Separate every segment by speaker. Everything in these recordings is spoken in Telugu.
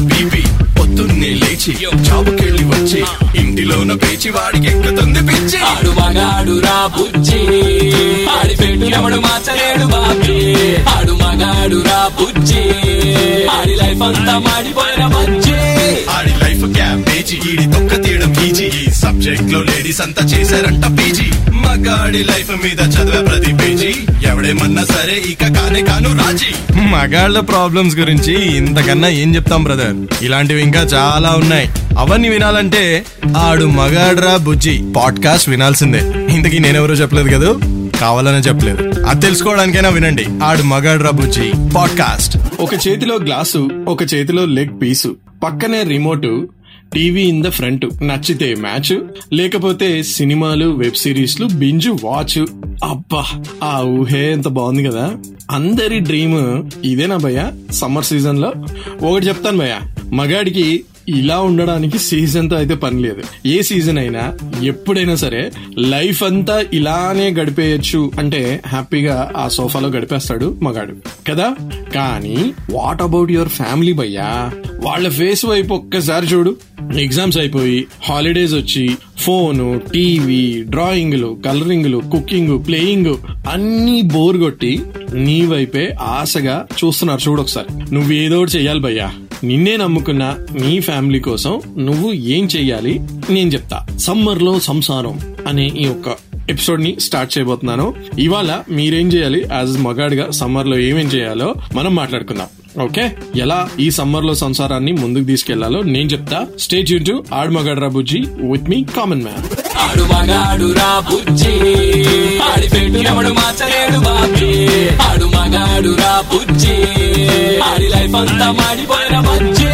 Speaker 1: బీపీ పొద్దున్నే లేచి జాబుకెళ్ళి వచ్చి ఇంటిలోన పేచి వాడికి ఎక్కుతుంది పిచ్చి
Speaker 2: ఆడు మగాడు రా బుజ్జి ఆడి పెట్టు ఎవడు మార్చలేడు బాబీ ఆడు మగాడు రా బుజ్జి ఆడి లైఫ్ అంతా మాడిపోయిన బజ్జి
Speaker 1: ఆడి లైఫ్ క్యాబేజీ ఈడి తొక్క తీయడం ఈజీ ఈ సబ్జెక్ట్ లో లేడీస్ అంతా చేశారంట పీజీ మగాడి లైఫ్ మీద చదివే ప్రతి పేజీ ఎవడేమన్నా సరే ఇక కానే కాను రాజీ
Speaker 3: మగాళ్ళ ప్రాబ్లమ్స్ గురించి ఇంతకన్నా ఏం చెప్తాం బ్రదర్ ఇలాంటివి ఇంకా చాలా ఉన్నాయి అవన్నీ వినాలంటే ఆడు మగాడ్రా బుజ్జి పాడ్కాస్ట్ వినాల్సిందే ఇంతకీ నేనెవరో చెప్పలేదు కదా కావాలనే చెప్పలేదు అది తెలుసుకోవడానికైనా వినండి ఆడు మగాడ్రా బుజ్జి పాడ్కాస్ట్
Speaker 4: ఒక చేతిలో గ్లాసు ఒక చేతిలో లెగ్ పీసు పక్కనే remote TV in the front నచ్చితే మ్యాచ్ లేకపోతే సినిమాలు వెబ్ సిరీస్లు బింజు వాచ్ అబ్బా ఆ ఊహే ఎంత బాగుంది కదా అందరి డ్రీమ్ ఇదేనా భయ్య సమ్మర్ సీజన్ లో ఒకటి చెప్తాను భయ్య మగాడికి ఇలా ఉండడానికి సీజన్ తో అయితే పని లేదు ఏ సీజన్ అయినా ఎప్పుడైనా సరే లైఫ్ అంతా ఇలానే గడిపేయచ్చు అంటే హ్యాపీగా ఆ సోఫాలో గడిపేస్తాడు మగాడు కదా కానీ వాట్ అబౌట్ యువర్ ఫ్యామిలీ భయ్యా వాళ్ళ ఫేస్ వైపు ఒక్కసారి చూడు ఎగ్జామ్స్ అయిపోయి హాలిడేస్ వచ్చి ఫోను టీవీ డ్రాయింగ్లు కలరింగ్లు కుకింగ్ ప్లేయింగ్ అన్ని బోర్ కొట్టి నీ వైపే ఆశగా చూస్తున్నారు చూడు ఒకసారి నువ్వు ఏదో ఒకటి చెయ్యాలి భయ్యా నిన్నే నమ్ముకున్న నీ ఫ్యామిలీ కోసం నువ్వు ఏం చెయ్యాలి నేను చెప్తా సమ్మర్ లో సంసారం అనే ఈ యొక్క ఎపిసోడ్ ని స్టార్ట్ చేయబోతున్నాను ఇవాళ మీరేం చేయాలి యాజ్ మగాడిగా సమ్మర్ లో ఏమేం చేయాలో మనం మాట్లాడుకుందాం ఓకే ఎలా ఈ సమ్మర్ లో సంసారాన్ని ముందుకు తీసుకెళ్లాలో నేను చెప్తా స్టేజ్ టు ఆడ్ మగాడ్రా బుజ్జి విత్ మీ కామన్ మ్యాన్
Speaker 2: ఆడు మగాడు రా బుజ్జి ఆడి పెట్టు ఎవడు మార్చలేడు బాబీ ఆడు మగాడు రా బుజ్జి ఆడి లైఫ్ అంతా మాడిపోయిన బజ్జి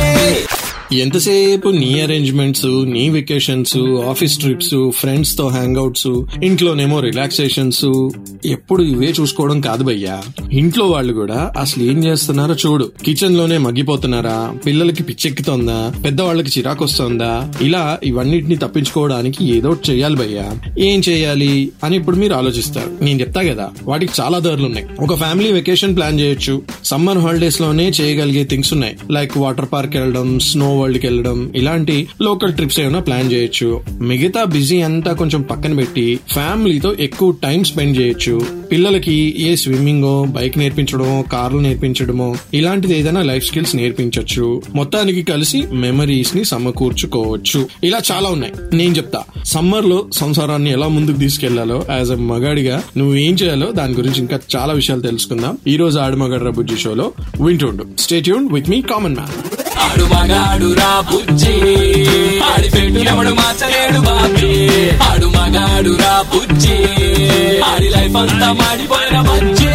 Speaker 4: ఎంతసేపు నీ అరేంజ్మెంట్స్ నీ వెకేషన్స్ ఆఫీస్ ట్రిప్స్ ఫ్రెండ్స్ తో హ్యాంగ్ అవుట్స్ ఇంట్లోనేమో రిలాక్సేషన్స్ ఎప్పుడు ఇవే చూసుకోవడం కాదు భయ్యా ఇంట్లో వాళ్ళు కూడా అసలు ఏం చేస్తున్నారో చూడు కిచెన్ లోనే మగ్గిపోతున్నారా పిల్లలకి పిచ్చెక్కుతోందా పెద్దవాళ్ళకి చిరాకు వస్తుందా ఇలా ఇవన్నిటిని తప్పించుకోవడానికి ఏదో ఒకటి చేయాలి భయ్యా ఏం చేయాలి అని ఇప్పుడు మీరు ఆలోచిస్తారు నేను చెప్తా కదా వాటికి చాలా దారులు ఉన్నాయి ఒక ఫ్యామిలీ వెకేషన్ ప్లాన్ చేయొచ్చు సమ్మర్ హాలిడేస్ లోనే చేయగలిగే థింగ్స్ ఉన్నాయి లైక్ వాటర్ పార్క్ వెళ్ళడం స్నో వరల్డ్ కి వెళ్ళడం ఇలాంటి లోకల్ ట్రిప్స్ ఏమైనా ప్లాన్ చేయొచ్చు మిగతా బిజీ అంతా కొంచెం పక్కన పెట్టి ఫ్యామిలీతో ఎక్కువ టైం స్పెండ్ చేయొచ్చు పిల్లలకి ఏ స్విమ్మింగ్ బైక్ నేర్పించడమో కార్లు నేర్పించడమో ఇలాంటిది ఏదైనా లైఫ్ స్కిల్స్ నేర్పించవచ్చు మొత్తానికి కలిసి మెమరీస్ ని సమకూర్చుకోవచ్చు ఇలా చాలా ఉన్నాయి నేను చెప్తా సమ్మర్ లో సంసారాన్ని ఎలా ముందుకు తీసుకెళ్లాలో యాజ్ ఎ మగాడిగా నువ్వు ఏం చేయాలో దాని గురించి ఇంకా చాలా విషయాలు తెలుసుకుందాం ఈ రోజు ఆడమగడ్ర బుజ్జి షోలో వింటుండు stay tune with me common man
Speaker 2: ఆడు మగాడు రా బుజ్జి ఆడి పెట్టు ఎవడు మార్చలేడు బాబీ ఆడు మగాడు రా బుజ్జి ఆడి లైఫ్ అంతా మాడిపోయిన బజ్జి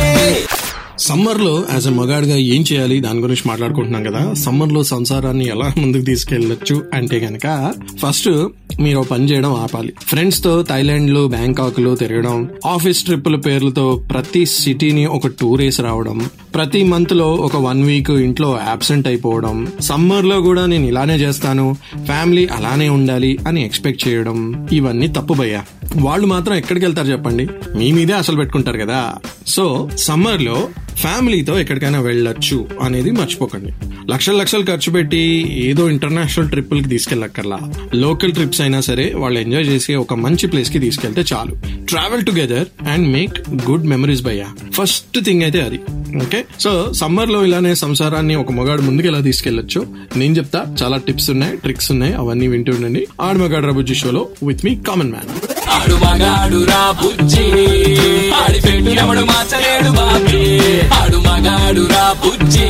Speaker 4: సమ్మర్ లో యాజ్ ఎ మగాడిగా ఏం చేయాలి దాని గురించి మాట్లాడుకుంటున్నాం కదా సమ్మర్ లో సంసారాన్ని ఎలా ముందుకు తీసుకెళ్లొచ్చు అంటే గనక ఫస్ట్ మీరు ఒక పని చేయడం ఆపాలి ఫ్రెండ్స్ తో థైలాండ్ లో బ్యాంకాక్ లో తిరగడం ఆఫీస్ ట్రిప్పుల పేర్లతో ప్రతి సిటీని ఒక టూర్ వేసి రావడం ప్రతి మంత్ లో ఒక వన్ వీక్ ఇంట్లో అబ్సెంట్ అయిపోవడం సమ్మర్ లో కూడా నేను ఇలానే చేస్తాను ఫ్యామిలీ అలానే ఉండాలి అని ఎక్స్పెక్ట్ చేయడం ఇవన్నీ తప్పు భయ్యా వాళ్ళు మాత్రం ఎక్కడికి వెళ్తారు చెప్పండి మీ మీదే అసలు పెట్టుకుంటారు కదా సో సమ్మర్ లో ఫ్యామిలీతో ఎక్కడికైనా వెళ్ళొచ్చు అనేది మర్చిపోకండి లక్షల లక్షలు ఖర్చు పెట్టి ఏదో ఇంటర్నేషనల్ ట్రిప్పులకి తీసుకెళ్ళక్కర్లా లోకల్ ట్రిప్స్ అయినా సరే వాళ్ళు ఎంజాయ్ చేసి ఒక మంచి ప్లేస్ కి తీసుకెళ్తే చాలు travel together and make good memories భయ్యా ఫస్ట్ థింగ్ అయితే అది ఓకే సో సమ్మర్ లో ఇలానే సంసారాన్ని ఒక మగాడు ముందుకు ఎలా తీసుకెళ్లొచ్చు నేను చెప్తా చాలా టిప్స్ ఉన్నాయి ట్రిక్స్ ఉన్నాయి అవన్నీ వింటూ ఉండండి ఆడు మగాడు రబుజ్జి షోలో విత్ మీ కామన్ మ్యాన్
Speaker 2: ఆడు మగాడు రా బుజ్జి ఆడి పెట్టు ఎవడు మార్చలేడు బాబీ ఆడు మగాడు రా బుజ్జి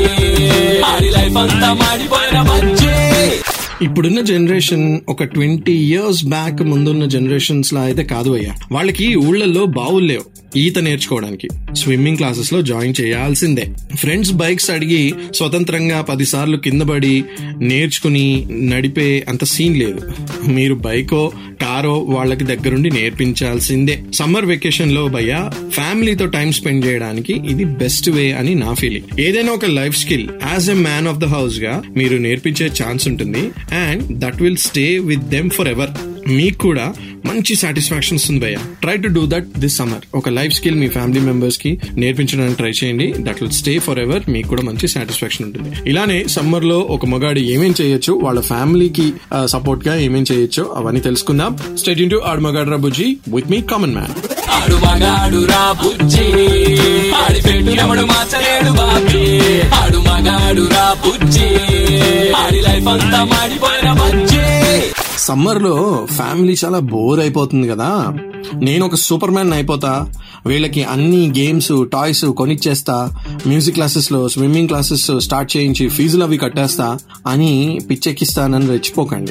Speaker 2: ఆడి లైఫ్ అంతా మాడిపోయిన బజ్జి
Speaker 4: ఇప్పుడున్న జనరేషన్ ఒక ట్వంటీ ఇయర్స్ బ్యాక్ ముందున్న జనరేషన్స్ లా అయితే కాదు అయ్యా వాళ్ళకి ఊళ్ళల్లో బావులు లేవు ఈత నేర్చుకోవడానికి స్విమ్మింగ్ క్లాసెస్ లో జాయిన్ చేయాల్సిందే ఫ్రెండ్స్ బైక్స్ అడిగి స్వతంత్రంగా పదిసార్లు కింద పడి నేర్చుకుని నడిపే అంత సీన్ లేదు మీరు బైకో కారో వాళ్ళకి దగ్గరుండి నేర్పించాల్సిందే సమ్మర్ వెకేషన్ లో భయ్యా ఫ్యామిలీతో టైం స్పెండ్ చేయడానికి ఇది బెస్ట్ వే అని నా ఫీలింగ్ ఏదైనా ఒక life skill as a man of the house గా మీరు నేర్పించే ఛాన్స్ ఉంటుంది and that will stay with them forever మీకు కూడా మంచి సాటిస్ఫాక్షన్ వస్తుంది భయ్య try to do that this summer ఒక లైఫ్ స్కిల్ మీ ఫ్యామిలీ మెంబర్స్ కి నేర్పించడానికి ట్రై చేయండి that will stay forever మీకు కూడా మంచి సాటిస్ఫాక్షన్ ఉంటుంది ఇలానే సమ్మర్ లో ఒక మగాడు ఏమేం చేయొచ్చు వాళ్ళ ఫ్యామిలీకి సపోర్ట్ గా ఏమేం చేయొచ్చో అవన్నీ తెలుసుకుందాం state tuned to Aadu Magaadu Ra Bujji with me common man
Speaker 2: ఆడు మగాడు రా బుజ్జి ఆడి పెట్టు ఎవడు మార్చలేడు బాబీ ఆడు మగాడు రా బుజ్జి ఆడి లైఫ్ అంతా మాడిపోయిన బజ్జి
Speaker 4: సమ్మర్ లో ఫ్యామిలీ చాలా బోర్ అయిపోతుంది కదా నేను ఒక సూపర్ మ్యాన్ అయిపోతా వీళ్ళకి అన్ని గేమ్స్ టాయ్స్ కొనిచ్చేస్తా మ్యూజిక్ క్లాసెస్ లో స్విమ్మింగ్ క్లాసెస్ స్టార్ట్ చేయించి ఫీజులు అవి కట్టేస్తా అని పిచ్చెక్కిస్తానని రెచ్చిపోకండి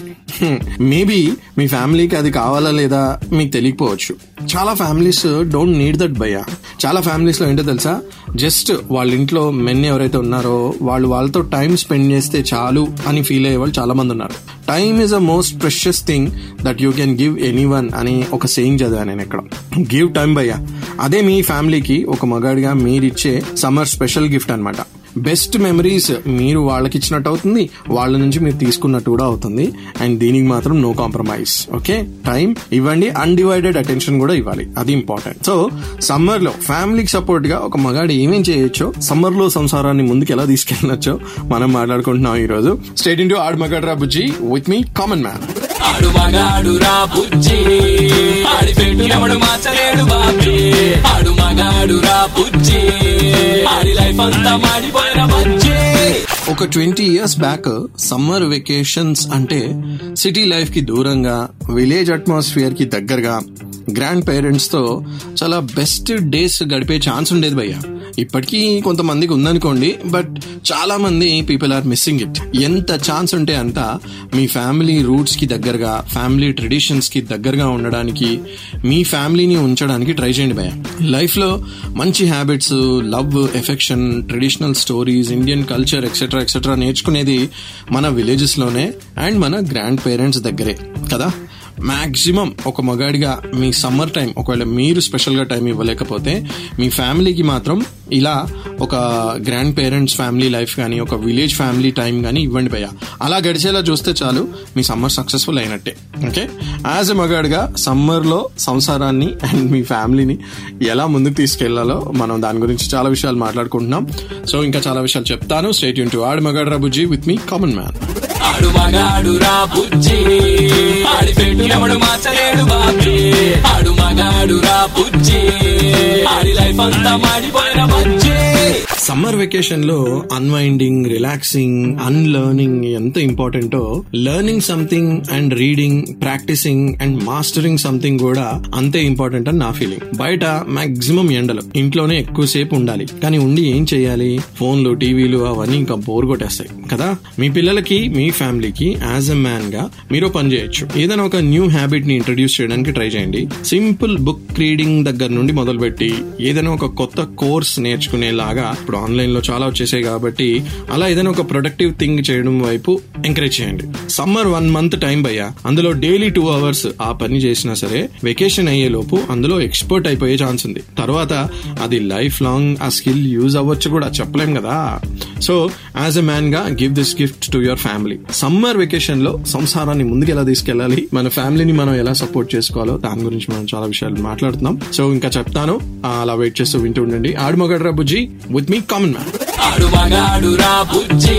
Speaker 4: మేబీ మీ ఫ్యామిలీకి అది కావాలా లేదా మీకు తెలియకపోవచ్చు చాలా ఫ్యామిలీస్ డోంట్ నీడ్ దట్ భయ్య చాలా ఫ్యామిలీస్ లో ఏంటో తెలుసా జస్ట్ వాళ్ళ ఇంట్లో మెన్ ఎవరైతే ఉన్నారో వాళ్ళు వాళ్ళతో టైం స్పెండ్ చేస్తే చాలు అని ఫీల్ అయ్యే వాళ్ళు చాలా మంది ఉన్నారు time is a most precious thing that you can give anyone అని ఒక సేయింగ్ చదివా నేను ఇక్కడ గివ్ టైం భయ్యా అదే మీ ఫ్యామిలీకి ఒక మగాడిగా మీరిచ్చే సమ్మర్ స్పెషల్ గిఫ్ట్ అన్నమాట బెస్ట్ మెమరీస్ మీరు వాళ్ళకి ఇచ్చినట్టు అవుతుంది వాళ్ళ నుంచి మీరు తీసుకున్నట్టు కూడా అవుతుంది అండ్ దీనికి మాత్రం నో కాంప్రమైజ్ ఓకే టైం ఇవ్వండి అన్డివైడెడ్ అటెన్షన్ కూడా ఇవ్వాలి అది ఇంపార్టెంట్ సో సమ్మర్ లో ఫ్యామిలీకి సపోర్ట్ గా ఒక మగాడు ఏమేం చేయొచ్చో సమ్మర్ లో సంసారాన్ని ముందుకు ఎలా తీసుకెళ్ళొచ్చో మనం మాట్లాడుకుంటున్నాం ఈ రోజు స్టేట్ ఇంటూ ఆడు మగాడు Ra Bujji with me common man
Speaker 2: ఆడు మగాడు రా బుజ్జి ఆడి పెట్టు ఎవడు మార్చలేడు బాబీ ఆడు మగాడు రా బుజ్జి ఆడి లైఫ్ అంతా మాడిపోయిన బజ్జి
Speaker 4: ఒక twenty years back summer vacations అంటే సిటీ లైఫ్ కి దూరంగా విలేజ్ అట్మాస్ఫియర్ కి దగ్గరగా గ్రాండ్ పేరెంట్స్ తో చాలా బెస్ట్ డేస్ గడిపే ఛాన్స్ ఉండేది భయ్య ఇప్పటికీ కొంతమందికి ఉందనుకోండి బట్ చాలా మంది పీపుల్ ఆర్ మిస్సింగ్ ఇట్ ఎంత ఛాన్స్ ఉంటే అంత మీ ఫ్యామిలీ రూట్స్ కి దగ్గరగా ఫ్యామిలీ ట్రెడిషన్స్ కి దగ్గరగా ఉండడానికి మీ ఫ్యామిలీని ఉంచడానికి ట్రై చేయండి భయ్య లైఫ్ లో మంచి habits love affection traditional stories Indian culture etcetera etcetera నేర్చుకునేది మన విలేజెస్ లోనే అండ్ మన గ్రాండ్ పేరెంట్స్ దగ్గరే కదా మాక్సిమం ఒక మగాడిగా మీ సమ్మర్ టైం ఒకవేళ మీరు స్పెషల్ గా టైం ఇవ్వలేకపోతే మీ ఫ్యామిలీకి మాత్రం ఇలా ఒక గ్రాండ్ పేరెంట్స్ ఫ్యామిలీ లైఫ్ కానీ ఒక విలేజ్ ఫ్యామిలీ టైం కానీ ఇవ్వండి భయ్య అలా గడిచేలా చూస్తే చాలు మీ సమ్మర్ సక్సెస్ఫుల్ అయినట్టే ఓకే యాజ్ ఎ మగాడిగా సమ్మర్ లో సంసారాన్ని అండ్ మీ ఫ్యామిలీని ఎలా ముందుకు తీసుకెళ్లాలో మనం దాని గురించి చాలా విషయాలు మాట్లాడుకుంటున్నాం సో ఇంకా చాలా విషయాలు చెప్తాను స్టేట్ యూన్ to Aadu Magaadu Ra Bujji with me common man
Speaker 2: ఆడు మగాడు రా బుజ్జి ఆడి పెట్టు ఎవడు మార్చలేడు బాబీ ఆడు మగాడు రా బుజ్జి ఆడి లైఫ్ అంతా మాడిపోయిన బజ్జి
Speaker 4: సమ్మర్ వెకేషన్ లో అన్వైండింగ్ రిలాక్సింగ్ అన్లర్నింగ్ ఎంత ఇంపార్టెంటో learning something and reading practising and mastering something కూడా అంతే ఇంపార్టెంట్ అని నా ఫీలింగ్ బయట మాక్సిమం ఎండలు ఇంట్లోనే ఎక్కువసేపు ఉండాలి కానీ ఉండి ఏం చేయాలి ఫోన్లు టీవీలు అవన్నీ ఇంకా బోర్ కొట్టేస్తాయి కదా మీ పిల్లలకి మీ ఫ్యామిలీకి యాజ్ ఎ మ్యాన్ గా మీరు పని చేయొచ్చు ఏదైనా ఒక న్యూ హ్యాబిట్ ని ఇంట్రడ్యూస్ చేయడానికి ట్రై చేయండి సింపుల్ బుక్ రీడింగ్ దగ్గర నుండి మొదలుపెట్టి ఏదైనా ఒక కొత్త కోర్స్ నేర్చుకునేలాగా ఇప్పుడు ఆన్లైన్ లో చాలా వచ్చేసాయి కాబట్టి అలా ఏదైనా ఒక ప్రొడక్టివ్ థింగ్ చేయడం వైపు ఎంకరేజ్ చేయండి సమ్మర్ వన్ మంత్ టైం భయ్యా అందులో డైలీ టూ అవర్స్ ఆ పని చేసినా సరే వెకేషన్ అయ్యే లోపు అందులో ఎక్స్పర్ట్ అయిపోయే ఛాన్స్ ఉంది తర్వాత అది లైఫ్ లాంగ్ ఆ స్కిల్ యూజ్ అవ్వచ్చు కూడా చెప్పలేం కదా సో యాజ్ ఎ మ్యాన్ గా give this gift to your family summer vacation లో సంసారాన్ని ముందుకు ఎలా తీసుకెళ్ళాలి మన ఫ్యామిలీని మనం ఎలా సపోర్ట్ చేసుకోవాలో దాని గురించి మనం చాలా విషయాలు మాట్లాడుతున్నాం సో ఇంకా చెప్తాను ఆ, అలా వెయిట్ చేస్తూ వింటూ ఉండండి Aadu Magaadu Ra Bujji with me common man
Speaker 2: ఆడు మగాడు రా బుజ్జి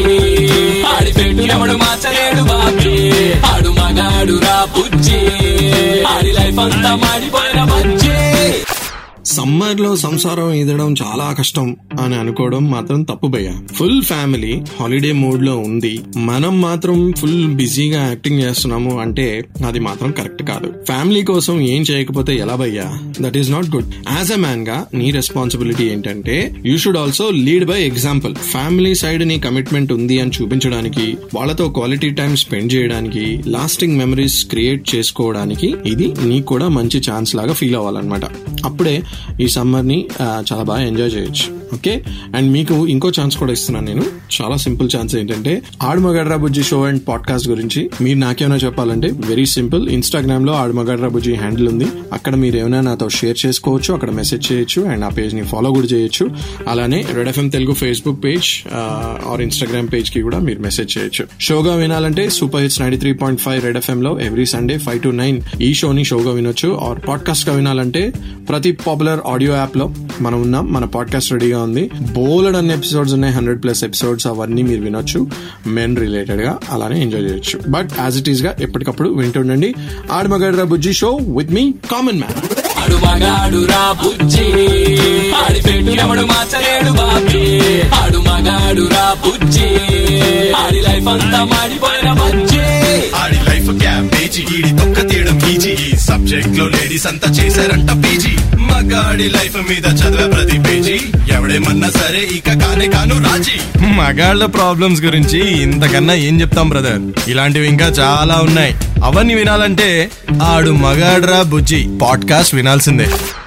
Speaker 2: ఆడి పెట్టు ఎవడు మార్చలేడు బాబీ ఆడు మగాడు రా బుజ్జి ఆడి లైఫ్ అంతా మాడిపోయిన బజ్జి
Speaker 4: సమ్మర్ లో సంసారం ఈదడం చాలా కష్టం అని అనుకోవడం మాత్రం తప్పు భయ్య ఫుల్ ఫ్యామిలీ హాలిడే మూడ్ లో ఉంది మనం మాత్రం ఫుల్ బిజీగా యాక్టింగ్ చేస్తున్నాము అంటే అది మాత్రం కరెక్ట్ కాదు ఫ్యామిలీ కోసం ఏం చేయకపోతే ఎలా భయ్యా that is not good as a man గా నీ రెస్పాన్సిబిలిటీ ఏంటంటే you should also lead by example family side నీ కమిట్మెంట్ ఉంది అని చూపించడానికి వాళ్ళతో క్వాలిటీ టైం స్పెండ్ చేయడానికి లాస్టింగ్ మెమరీస్ క్రియేట్ చేసుకోవడానికి ఇది నీకు కూడా మంచి ఛాన్స్ లాగా ఫీల్ అవ్వాలన్నమాట అప్పుడే ఈ సమ్మర్ ని ఆ, చాలా బాగా ఎంజాయ్ చేయొచ్చు ఓకే అండ్ మీకు ఇంకో ఛాన్స్ కూడా ఇస్తున్నాను నేను చాలా సింపుల్ ఛాన్స్ ఏంటంటే Aadu Magaadu Ra Bujji show and podcast గురించి మీరు నాకేమైనా చెప్పాలంటే వెరీ సింపుల్ ఇన్స్టాగ్రామ్ లో ఆడు మగడ్రా బుజ్జి హ్యాండిల్ ఉంది అక్కడ మీరు ఏమైనా నాతో షేర్ చేసుకోవచ్చు అక్కడ మెసేజ్ చేయొచ్చు అండ్ ఆ పేజ్ ని ఫాలో కూడా చేయొచ్చు అలానే Red FM Telugu Facebook page or Instagram page కి కూడా మీరు మెసేజ్ చేయొచ్చు షోగా వినాలంటే super hits ninety three point five Red FM లో every Sunday five to nine ఈ షోని షోగా వినొచ్చు ఆర్ పాడ్కాస్ట్ గా వినాలంటే ప్రతి పాపులర్ ఆడియో యాప్ లో మనం ఉన్నాం మన పాడ్కాస్ట్ రెడీగా ఉంది బోలెడ్ అన్ని ఎపిసోడ్స్ ఉన్నాయి హండ్రెడ్ ప్లస్ ఎపిసోడ్స్ అవన్నీ మీరు వినొచ్చు మెన్ రిలేటెడ్ గా అలానే ఎంజాయ్ చేయొచ్చు బట్ యాజ్ ఇట్ ఈస్ గా ఎప్పటికప్పుడు వింటుండండి Aadu Magaadu Ra Bujji show with me common man
Speaker 2: ఆడు మగాడు రా బుజ్జి ఆడి పెట్టు ఎవడు మార్చలేడు బాబీ ఆడు మగాడు రా బుజ్జి ఆడి లైఫ్ అంతా మాడిపోయిన బుజ్జి
Speaker 1: ఆడి లైఫ్ క్యాబేజీ ఈడి తొక్క తీయడం ఈజీ ఈ సబ్జెక్ట్ లో లేడీస్ అంతా చేశారంట పీజీ మగాడి లైఫ్ మీద చదివే ప్రతి పేజీ ఎవడేమన్నా సరే ఇక కానే కాను రాజీ
Speaker 3: మగాళ్ళ ప్రాబ్లమ్స్ గురించి ఇంతకన్నా ఏం చెప్తాం బ్రదర్ ఇలాంటివి ఇంకా చాలా ఉన్నాయి అవన్నీ వినాలంటే ఆడు మగాడ్రా బుజ్జి పాడ్కాస్ట్ వినాల్సిందే